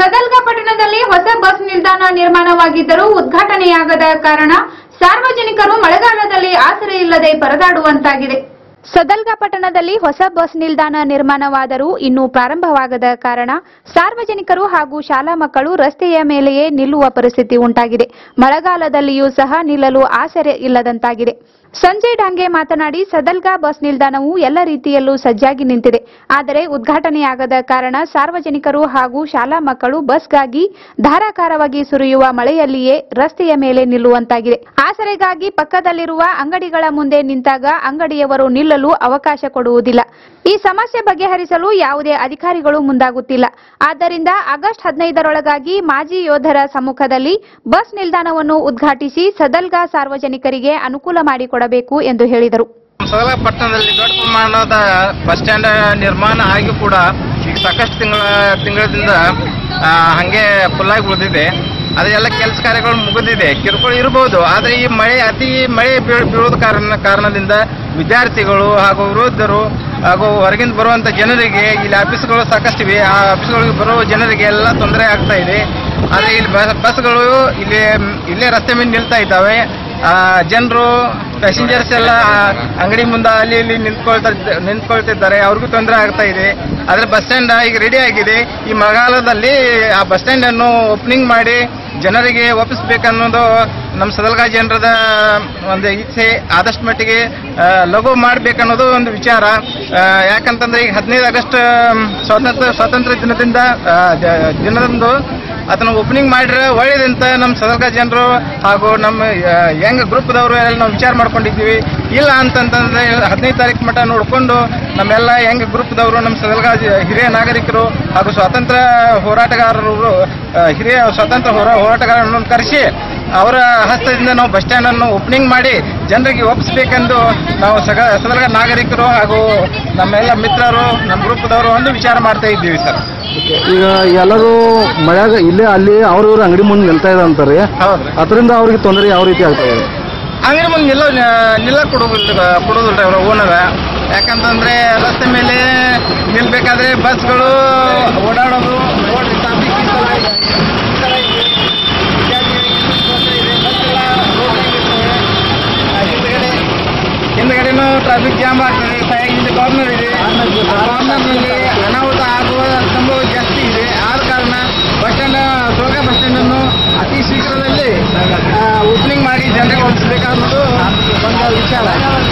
ಸದಲ್ಗ ಪಟ್ಟಣದಲ್ಲಿ ಹೊಸ ಬಸ್ ನಿಲ್ದಾಣ ನಿರ್ಮಾಣವಾಗಿದ್ದರೂ ಉದ್ಘಾಟನೆಯಾಗದ ಕಾರಣ ಸಾರ್ವಜನಿಕರು ಮಳೆಗಾಲದಲ್ಲಿ ಆಸರೆ ಇಲ್ಲದೆ ಪರದಾಡುವಂತಾಗಿದೆ ಸದಲ್ಗ ಪಟ್ಟಣದಲ್ಲಿ ಹೊಸ ಬಸ್ ನಿಲ್ದಾಣ ನಿರ್ಮಾಣವಾದರೂ ಇನ್ನೂ ಪ್ರಾರಂಭವಾಗದ ಕಾರಣ ಸಾರ್ವಜನಿಕರು ಹಾಗೂ ಶಾಲಾ ಮಕ್ಕಳು ರಸ್ತೆಯ ಮೇಲೆಯೇ ನಿಲ್ಲುವ ಪರಿಸ್ಥಿತಿ ಉಂಟಾಗಿದೆ ಮಳೆಗಾಲದಲ್ಲಿಯೂ ಸಹ ನಿಲ್ಲಲು ಆಸರೆ ಇಲ್ಲದಂತಾಗಿದೆ ಸಂಜಯ್ ಡಾಂಗೆ ಮಾತನಾಡಿ ಸದಲ್ಗಾ ಬಸ್ ನಿಲ್ದಾಣವು ಎಲ್ಲ ರೀತಿಯಲ್ಲೂ ಸಜ್ಜಾಗಿ ನಿಂತಿದೆ ಆದರೆ ಉದ್ಘಾಟನೆಯಾಗದ ಕಾರಣ ಸಾರ್ವಜನಿಕರು ಹಾಗೂ ಶಾಲಾ ಮಕ್ಕಳು ಬಸ್ಗಾಗಿ ಧಾರಾಕಾರವಾಗಿ ಸುರಿಯುವ ಮಳೆಯಲ್ಲಿಯೇ ರಸ್ತೆಯ ಮೇಲೆ ನಿಲ್ಲುವಂತಾಗಿದೆ ಆಸರೆಗಾಗಿ ಪಕ್ಕದಲ್ಲಿರುವ ಅಂಗಡಿಗಳ ಮುಂದೆ ನಿಂತಾಗ ಅಂಗಡಿಯವರು ನಿಲ್ಲಲು ಅವಕಾಶ ಕೊಡುವುದಿಲ್ಲ ಈ ಸಮಸ್ಯೆ ಬಗೆಹರಿಸಲು ಯಾವುದೇ ಅಧಿಕಾರಿಗಳು ಮುಂದಾಗುತ್ತಿಲ್ಲ ಆದ್ದರಿಂದ ಆಗಸ್ಟ್ ಹದಿನೈದರೊಳಗಾಗಿ ಮಾಜಿ ಯೋಧರ ಸಮ್ಮುಖದಲ್ಲಿ ಬಸ್ ನಿಲ್ದಾಣವನ್ನು ಉದ್ಘಾಟಿಸಿ ಸದಲ್ಗಾ ಸಾರ್ವಜನಿಕರಿಗೆ ಅನುಕೂಲ ಮಾಡಿಕೊಡಬೇಕು ಎಂದು ಹೇಳಿದರು ಸದಲ ಪಟ್ಟಣದಲ್ಲಿ ದೊಡ್ಡ ಪ್ರಮಾಣದ ಬಸ್ ಸ್ಟ್ಯಾಂಡ್ ನಿರ್ಮಾಣ ಆಗಿ ಕೂಡ ಈಗ ಸಾಕಷ್ಟು ತಿಂಗಳ ತಿಂಗಳದಿಂದ ಆ, ಹಂಗೆ ಫುಲ್ಲಾಗಿ ಉಳಿದಿದೆ ಅದೆಲ್ಲ ಕೆಲಸ ಕಾರ್ಯಗಳು ಮುಗಿದಿದೆ ಕಿರುಕುಳ ಇರಬಹುದು ಆದರೆ ಈ ಮಳೆ ಅತಿ ಮಳೆ ಬೀಳ್- ಬೀಳೋದ ಕಾರಣ ಕಾರಣದಿಂದ ವಿದ್ಯಾರ್ಥಿಗಳು ಹಾಗೂ ವೃದ್ಧರು ಹಾಗೂ ಹೊರಗಿಂದ ಬರುವಂತ ಜನರಿಗೆ ಇಲ್ಲಿ ಆಫೀಸ್ಗಳು ಸಾಕಷ್ಟಿವೆ ಆ ಆಫೀಸ್ಗಳಿಗೆ ಬರುವ ಜನರಿಗೆ ಎಲ್ಲ ತೊಂದರೆ ಆಗ್ತಾ ಇದೆ ಆದರೆ ಇಲ್ಲಿ ಬಸ್- ಬಸ್ಗಳು ಇಲ್ಲಿ ಇಲ್ಲೇ ರಸ್ತೆ ಮೇಲೆ ನಿಲ್ತಾ ಇದ್ದಾವೆ ಜನರು ಪ್ಯಾಸೆಂಜರ್ಸ್ ಎಲ್ಲ ಅಂಗಡಿ ಮುಂದೆ ಅಲ್ಲಿ ಇಲ್ಲಿ ನಿಂತ್ಕೊಳ್ತಾ ನಿಂತ್ಕೊಳ್ತಿದ್ದಾರೆ ಅವ್ರಿಗೂ ತೊಂದರೆ ಆಗ್ತಾ ಇದೆ ಆದ್ರೆ ಬಸ್ ಸ್ಟ್ಯಾಂಡ್ ಈಗ ರೆಡಿ ಆಗಿದೆ ಈ ಮಳೆಗಾಲದಲ್ಲಿ ಆ ಬಸ್ ಸ್ಟ್ಯಾಂಡ್ ಅನ್ನು ಓಪನಿಂಗ್ ಮಾಡಿ ಜನರಿಗೆ ಒಪ್ಪಿಸ್ಬೇಕನ್ನೋದು ನಮ್ಮ ಸದಲ್ಗಾ ಜನರದ ಒಂದು ಇಚ್ಛೆ ಆದಷ್ಟು ಮಟ್ಟಿಗೆ ಆ, ಲಘು ಮಾಡ್ಬೇಕನ್ನೋದು ಒಂದು ವಿಚಾರ ಆ, ಯಾಕಂತಂದ್ರೆ ಈಗ ಹದಿನೈದು ಆಗಸ್ಟ್ ಸ್ವಾತಂತ್ರ್ಯ ಸ್ವಾತಂತ್ರ್ಯ ದಿನದಿಂದ ಆ, ದ- ದಿನದಂದು ಅದನ್ನ ಓಪನಿಂಗ್ ಮಾಡಿದ್ರೆ ಒಳ್ಳೇದಂತ ನಮ್ಮ ಸದರ್ಗ ಜನರು ಹಾಗೂ ನಮ್ಮ ಯಂಗ್ ಗ್ರೂಪ್ದವರು ಎಲ್ಲ ನಾವು ವಿಚಾರ ಮಾಡ್ಕೊಂಡಿದ್ದೀವಿ ಇಲ್ಲ ಅಂತಂತಂದ್ರೆ ಹದಿನೈದು ತಾರೀಕು ಮಟ್ಟ ನೋಡ್ಕೊಂಡು ನಮ್ಮೆಲ್ಲ ಯಂಗ್ ಗ್ರೂಪ್ದವರು ನಮ್ಮ ಸದರ್ಗ ಹಿರಿಯ ನಾಗರಿಕರು ಹಾಗೂ ಸ್ವಾತಂತ್ರ್ಯ ಹೋರಾಟಗಾರರು ಆ, ಹಿರಿಯ ಸ್ವಾತಂತ್ರ್ಯ ಹೋರಾ ಹೋರಾಟಗಾರರನ್ನು ಕರೆಸಿ ಅವರ ಹಸ್ತದಿಂದ ನಾವು ಬಸ್ ಸ್ಟ್ಯಾಂಡ್ ಅನ್ನು ಓಪನಿಂಗ್ ಮಾಡಿ ಜನರಿಗೆ ಒಪ್ಪಿಸ್ಬೇಕೆಂದು ನಾವು ಸಗ ಸದರ್ಗ ನಾಗರಿಕರು ಹಾಗೂ ನಮ್ಮೆಲ್ಲ ಮಿತ್ರರು ನಮ್ಮ ಗ್ರೂಪ್ದವರು ಒಂದು ವಿಚಾರ ಮಾಡ್ತಾ ಇದ್ದೀವಿ ಸರ್ ಈಗ ಎಲ್ಲರೂ ಮಳ್ಯಾಗ ಇಲ್ಲೇ ಅಲ್ಲಿ ಅವ್ರ ಇವ್ರ ಅಂಗಡಿ ಮುಂದೆ ನಿಲ್ತಾ ಇದೆ ಅಂತಾರೆ ಹೌದ್ರಿ ಅದರಿಂದ ಅವ್ರಿಗೆ ತೊಂದರೆ ಯಾವ ರೀತಿ ಆಗ್ತಾ ಇದೆ ಅಂಗಡಿ ಮುಂದೆ ನಿಲ್ಲ ನಿಲ್ಲ ಕೊಡೋದಿಲ್ಲ ಕೊಡೋದಿಲ್ರಿ ಅವ್ರ ಓನರ ಯಾಕಂತಂದ್ರೆ ರಸ್ತೆ ಮೇಲೆ ನಿಲ್ಬೇಕಾದ್ರೆ ಬಸ್ಗಳು ಓಡಾಡೋದು ನೋಡ್ರಿ traffic ಈ ಸಲ ಇದೆ. ಈ ಸಲ ಇದೆ. ವಿದ್ಯಾರ್ಥಿಗಳಿಗೆ ತೊಂದ್ರೆ ಇದೆ. ಬಸ್ ಎಲ್ಲ road ನಲ್ಲಿ ಇರ್ತವೆ. ಆ, ಹಿಂದ್ಗಡೆ ಹಿಂದ್ಗಡೆನೂ ಟ್ರಾಫಿಕ್ ಜಾಮ್ ಆಗ್ತದೆ ಸೈಡ್ ಇಲ್ಲಿ ಕಾರ್ನರ್ ಇದೆ ಕಾರ್ನರ್ನಲ್ಲಿ ಅನಾಹುತ ಆಗುವ ಸಂಭವ ಜಾಸ್ತಿ ಇದೆ ಆದ ಕಾರಣ ಬಸ್ ಸ್ಟ್ಯಾಂಡ್ ಸೋಗ ಬಸ್ ಸ್ಟ್ಯಾಂಡ್ ಅನ್ನು ಅತಿ ಶೀಘ್ರದಲ್ಲಿ ಓಪನಿಂಗ್ ಮಾಡಿ ಜನರಿಗೆ ಒಪ್ಪಿಸಬೇಕಾಅನ್ನೋದು ಒಂದು ವಿಚಾರ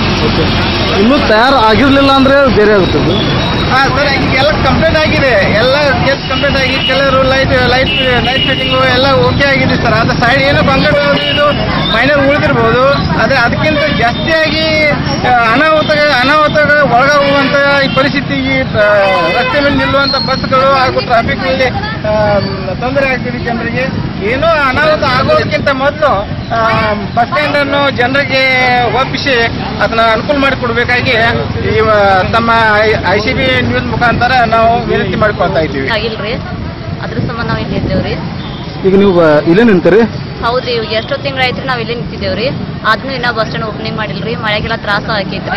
ಇನ್ನೂ ತಯಾರು ಆಗಿರ್ಲಿಲ್ಲ ಅಂದ್ರೆ ಬೇರೆ ಆಗುತ್ತೆ ಇದು. ಹಾ ಸರ್ ಈಗ ಎಲ್ಲ ಕಂಪ್ಲೀಟ್ ಆಗಿದೆ ಎಲ್ಲ ಕೇಸ್ ಕಂಪ್ಲೀಟ್ ಆಗಿ ಕೆಲವರು ಲೈಟ್ ಲೈಟ್ ಲೈಟ್ ಫಿಟ್ಟಿಂಗು ಎಲ್ಲ ಓಕೆ ಆಗಿದೆ ಸರ್ ಅದು ಸೈಡ್ ಏನೋ ಬಂಗಡ ಇದು ಮೈನರ್ ಉಳಿದಿರ್ಬೋದು ಅದೇ ಅದಕ್ಕಿಂತ ಜಾಸ್ತಿಯಾಗಿ ಆ, ಅನಾಹುತ ಅನಾಹುತಗಳ ಒಳಗಾಗುವಂತ ಈ ಪರಿಸ್ಥಿತಿ ಈ ಆ, ರಸ್ತೆ ಮೇಲೆ ನಿಲ್ಲುವಂತ ಬಸ್ಗಳು ಹಾಗೂ ಟ್ರಾಫಿಕ್ ನಲ್ಲಿ ಆ, ತೊಂದರೆ ಆಗ್ತಿದೆ ಜನರಿಗೆ ಏನೋ ಅನಾಹುತ ಆಗೋದಕ್ಕಿಂತ ಮೊದಲು ಬಸ್ ಸ್ಟ್ಯಾಂಡ್ ಅನ್ನು ಜನರಿಗೆ ಒಪ್ಪಿಸಿ ಅದನ್ನ ಅನುಕೂಲ ಮಾಡಿಕೊಡ್ಬೇಕಾಗಿ ಈ ಆ, ತಮ್ಮ ಐ ಸಿ ಬಿ ನ್ಯೂಸ್ ಮುಖಾಂತರ ನಾವು ವಿನಂತಿ ಮಾಡ್ಕೊಳ್ತಾ ಇದ್ದೀವಿ ಆಗಿಲ್ರಿ ಅದ್ರ ಸಂಬಂಧ ನಾವ್ ಇಲ್ಲಿ ಇದ್ದೇವ್ರಿ ಈಗ ನೀವು ಬ- ಇಲ್ಲೇ ನಿಂತೀರಿ ಹೌದ್ರಿ ಇವಾಗ ಎಷ್ಟೋ ತಿಂಗಳಾಯ್ತ್ರಿ ನಾವ್ ಇಲ್ಲೇ ನಿಂತಿದ್ದೇವ್ರಿ ಆದ್ರೂ ಇನ್ನ ಬಸ್ ಸ್ಟ್ಯಾಂಡ್ ಓಪನಿಂಗ್ ಮಾಡಿಲ್ರಿ ಮಳೆಗೆಲ್ಲ ತ್ರಾಸ ಆಗೈತ್ರಿ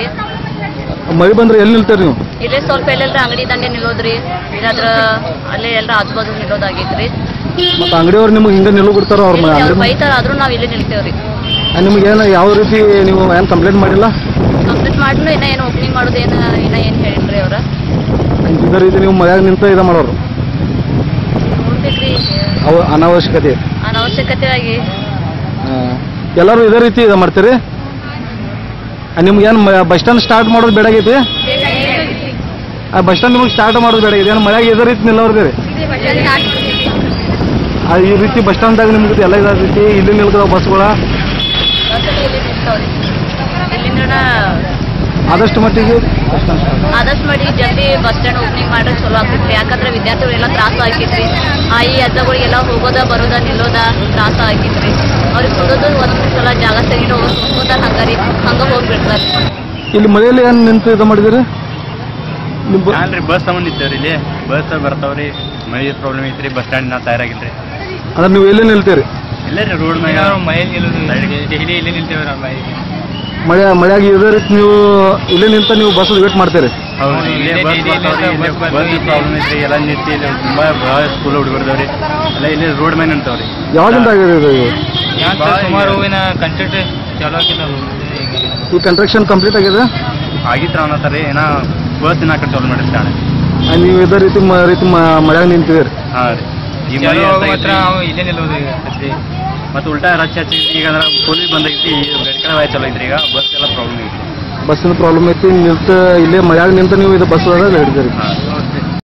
ಮಳೆ ಬಂದ್ರೆ ಎಲ್ಲಿ ನಿಲ್ತೀರಿ ನೀವು ಇಲ್ಲೇ ಸ್ವಲ್ಪ ಎಲ್ಲೆಲ್ರ ಅಂಗಡಿ ದಂಡೆ ನಿಲ್ಲೋದ್ರಿ ಇಲ್ಲಾದ್ರ ಅಲ್ಲೇ ಎಲ್ಲರ ಆಜು ಬಾಜು ನಿಲ್ಲೋದಾಗೈತ್ರಿ ಮತ್ತೆ ಅಂಗಡಿಯವ್ರು ನಿಮ್ಗೆ ಹಿಂಗೆ ನಿಲ್ಲು ಬಿಡ್ತಾರೋ ಅವ್ರ ಇಲ್ರಿ, ಅವ್ರ್ ಅಂಗಡಿ ಬೈತಾರ ಆದ್ರೂ ನಾವ್ ಇಲ್ಲೇ ನಿಲ್ತೇವ್ರಿ ನಿಮ್ಗೆ ಏನು ಯಾವ ರೀತಿ ನೀವು ಏನು ಕಂಪ್ಲೇಂಟ್ ಮಾಡಿಲ್ಲ ಕಂಪ್ಲೀಟ್ ಮಾಡ್ನು ಇನ್ನ ಏನು ಓಪನಿಂಗ್ ಮಾಡೋದು ಏನ ಇನ್ನ ಏನ್ ಹೇಳಿಲ್ರಿ ಅವ್ರ ಇದೇ ರೀತಿ ನೀವು ಮಳೆಯಾಗ ನಿಂತ ಇದು ಮಾಡೋರು ನೋಡ್ಬೇಕ್ರಿ ಅವ ಅನಾವಶ್ಯಕತೆ ಅನವಶ್ಯಕತೆ ಆಗಿ ಆ, ಎಲ್ಲರೂ ಇದೇ ರೀತಿ ಇದು ಮಾಡ್ತೀರಿ ನಿಮ್ಗೆ ಏನು ಬಸ್ ಸ್ಟ್ಯಾಂಡ್ ಸ್ಟಾರ್ಟ್ ಮಾಡೋದು ಬೇಡಾಗೈತಿ ಆ ಬಸ್ ಸ್ಟ್ಯಾಂಡ್ ನಿಮಗೆ ಸ್ಟಾರ್ಟ್ ಮಾಡೋದು ಬೇಡಾಗಿದೆ ಏನು ಮಳೆಯಾಗ ಇದೇ ರೀತಿ ನಿಲ್ಲೋರ್ದಿರಿ ಆ, ಈ ರೀತಿ ಬಸ್ ಸ್ಟ್ಯಾಂಡ್ದಾಗ ನಿಮ್ಗೆ ಎಲ್ಲ ಇದಾಗೈತಿ ಇಲ್ಲಿ ನಿಲ್ಕದ ಬಸ್ಗಳ ಬಸ್ಸಲ್ಲಿ ಇಲ್ಲಿ ನಿಲ್ತಾವ್ರಿ ಇಲ್ಲಿಂದ ಆದಷ್ಟು ಮಟ್ಟಿಗೆ ಬಸ್ ಸ್ಟ್ಯಾಂಡ್ ಸ್ಟಾರ್ಟ್ ಆದಷ್ಟು ಮಾಡಿ ಜಲ್ದಿ ಬಸ್ ಸ್ಟ್ಯಾಂಡ್ ಓಪನಿಂಗ್ ಮಾಡಿದ್ರೆ ಚಲೋ ಆಗ್ತೈತ್ರಿ ಯಾಕಂದ್ರೆ ವಿದ್ಯಾರ್ಥಿಗಳೆಲ್ಲ ತ್ರಾಸ ಆಗಿತ್ರಿ ಆ ಈ ಅಜ್ಜಗಳಿಗೆಲ್ಲ ಹೋಗೋದ ಬರೋದ ನಿಲ್ಲೋದ ತ್ರಾಸ ಆಗಿತ್ರಿ ಅವ್ರಿಗೆ ಕೊಡೋದು ಒಂದೊಂದು ಸಲ ಜಾಗ ಸರಿ ಹೋಗೋದ ಹಂಗಾರಿ ಹಂಗ ಹೋಗ್ಬಿಡ್ತಾರೆ ಇಲ್ಲಿ ಮಳೆಯಲ್ಲಿ ಏನು ನಿಂತು ಇದು ಮಾಡಿದಿರಿ ನಿಮ್ಮ ಬ- ನಾನ್ರಿ ಬಸ್ ಸಂಬಂಧ ಇದ್ದೇವ್ರಿ ಇಲ್ಲಿ ಬಸ್ ಬರ್ತಾವ್ರಿ ಮಳಿ ಪ್ರಾಬ್ಲಮ್ ಐತ್ರಿ ಬಸ್ ಸ್ಟ್ಯಾಂಡ್ ನಾ ತಯಾರಾಗಿಲ್ರಿ ಅಂದ್ರೆ ನೀವು ಎಲ್ಲಿ ನಿಲ್ತೀರಿ ಇಲ್ಲೇ ರೀ ರೋಡ್ ಮ್ಯಾಗ ಮೈ ಡೈಲಿ ಇಲ್ಲೇ ನಿಲ್ತೇವ್ರಿ ನಾವು ಮಳೆ ಮಳೆಯಾಗಿ ಇದೇ ರೀತಿ ನೀವು ಇಲ್ಲಿ ನಿಂತ ನೀವು ಬಸ್ ವೇಟ್ ಮಾಡ್ತೀರಿ ಹೌದು ಇಲ್ಲೇ ಬಸ್ ಬರ್ತಾವ್ರಿ ಇಲ್ಲೇ ಬಸ್ ಪ್ರಾಬ್ಲಮ್ ಐತ್ರಿ ಎಲ್ಲ ನಿಂತು ಇಲ್ಲಿ ತುಂಬ ಭಾಳ ಸ್ಕೂಲ್ ಹುಡುಗರ್ದವ್ರಿ ಎಲ್ಲ ಇಲ್ಲಿ ರೋಡ್ ಮೇಲೆ ನಿಂತವ್ರಿ ಯಾವಾಗಿಂದ ಆಗಿದೆ ಇದು ಸುಮಾರು ಹೂವಿನ ಕಂಟ್ರಿ ಚಾಲೂ ಆಗಿಲ್ಲ ಈ ಕನ್ಸ್ಟ್ರಕ್ಷನ್ ಕಂಪ್ಲೀಟ್ ಆಗಿದೆ ಆಗಿತ್ರ ಅನ್ನತ್ತಾರಿ ಏನ ಬಸ್ ದಿನ ಕಡೆ ಚಾಲು ಮಾಡಿ ಸ್ಟಾರ್ಟ್ ಆ, ನೀವು ಇದೇ ರೀತಿ ಮ- ರೀತಿ ಮಳೆಯಾಗ ನಿಂತಿದ್ದೀರಿ ಹಾಂ ರೀ ಈ ಮಳೆ ಅಂತ ಐತ್ರಿ. ಇಲ್ಲೇ ನಿಲ್ಲೋದು ಮತ್ತೆ ಉಲ್ಟಾ ರಚ್ ಹಚ್ಚಿ ಈಗ ಅಂದ್ರೆ ಪೊಲೀಸ್ ಬಂದೈತಿ ರೆಡ್ ಕಡೆ ವಾಯ್ ಚಲೋ ಐತ್ರಿ ಈಗ ಬಸ್ ಎಲ್ಲ ಪ್ರಾಬ್ಲಮ್ ಐತಿ ಬಸ್ಸಿನ ಪ್ರಾಬ್ಲಮ್ ಐತಿ ನಿಂತ ಇಲ್ಲೇ ಮಳೆಯಾಗ ನಿಂತ ನೀವು ಇದು ಬಸ್ ಒಳಗೆ ಹಿಡಿದಿರಿ ಹಾಂ